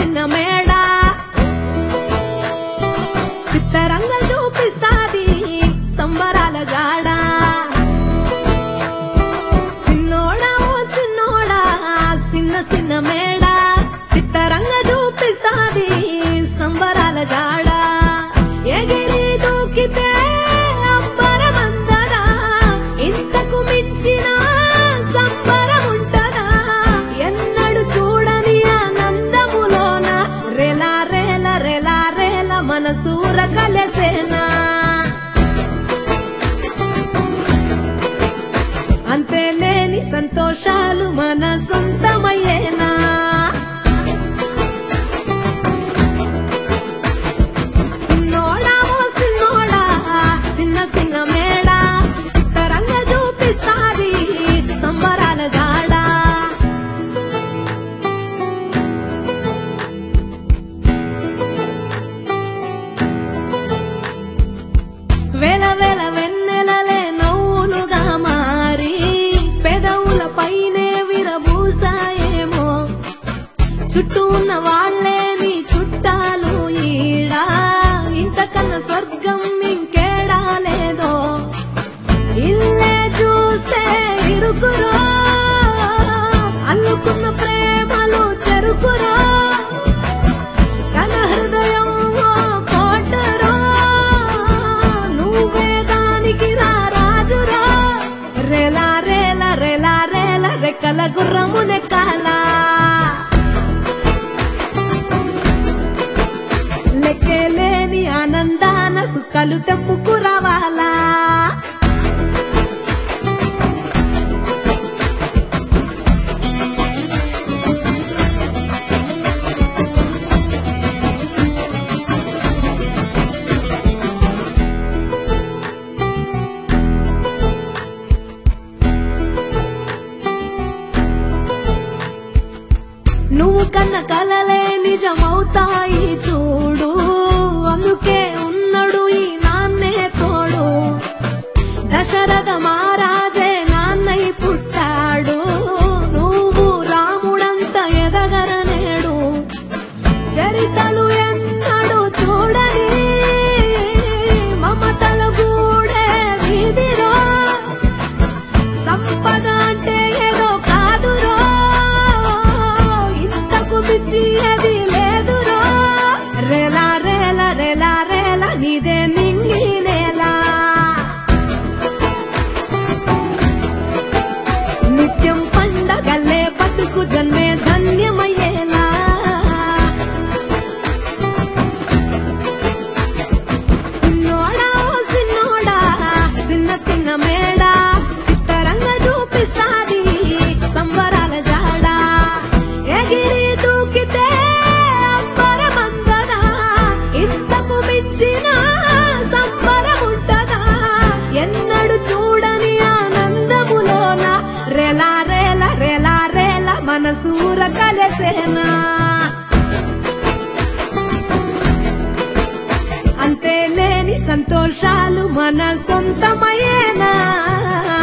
సింగమేడ సిత్తరంగ చూపిస్తాది సంబరాల జాడ సిన్నోడా ఓ సిన్నోడా సిన్న సిన్న మేడ సిత్తరంగ చూపిస్తాది సంబరాల జాడ ఎగిరి దూకితే అంబరమందదా ఇంతకు మించిన సంబరం ఉంటదా ఎన్నడు చూడని ఆనందములోన రెలా రేల రెలా రేల మనసూర కలసేనా అంతే లేని సంతోషాలు మన సొంతమయ్యేనా సిన్నోడా ఓ సిన్నోడా సిన్న సిన్న మేడ సిత్తరంగ చూపిస్తాది సంబరాల జాడా వేల వేల వెన్నెలలే నవ్వులుగా మారి పెదవుల పైనే విరబూసాయేమో చుట్టూ ఉన్న వాళ్లే నీ చుట్టాలు ఈడా ఇంతకన్నా స్వర్గం ఇంకేడా లేదో ఇల్లే చూస్తే ఇరుకురో అల్లుకున్న ప్రేమలు చెరుకురో తన హృదయం ఓ కోటరో నువ్వే దానికి రా రాజురా రేలా రేల రేలా రేల రెక్కల గుర్రము నెక్కాలా లెక్కలేని ఆనందాన సుఖాలు తెంపుకు రావాలా నువ్వు కన్న కలలే నిజమవుతాయి చూడు అందుకే ఉన్నాడు ఈ నాన్నే తోడు దశరథ మహారాజే నాన్నై పుట్టాడు నువ్వు రాముడంత ఎదగరనేడు చరితలు ఎన్నడు చూడని మమతల గూడే వీధిరో సంపద అంటే ఏదో కాదురో ఇంతకు మించి అది లేదురో రేలా రేల రేలా రేల నీదే నింగి నేలా నిత్యం పండగలే బతుకు జన్మే ధన్యమయ్యేలా సిన్నోడా ఓ సిన్నోడా సిన్న సిన్న మేడ సిత్తరంగ చూపిస్తాది సంబరాల జాడ ఎగిరి దూకితే అంబరమందదా ఇంతకు మించిన సంబరం ఉంటదా ఎన్నడు చూడని ఆనందములోన రెలా రేల రెలా రేల మనసూర కలసేనా అంతే లేని సంతోషాలు మన సొంతమయ్యేనా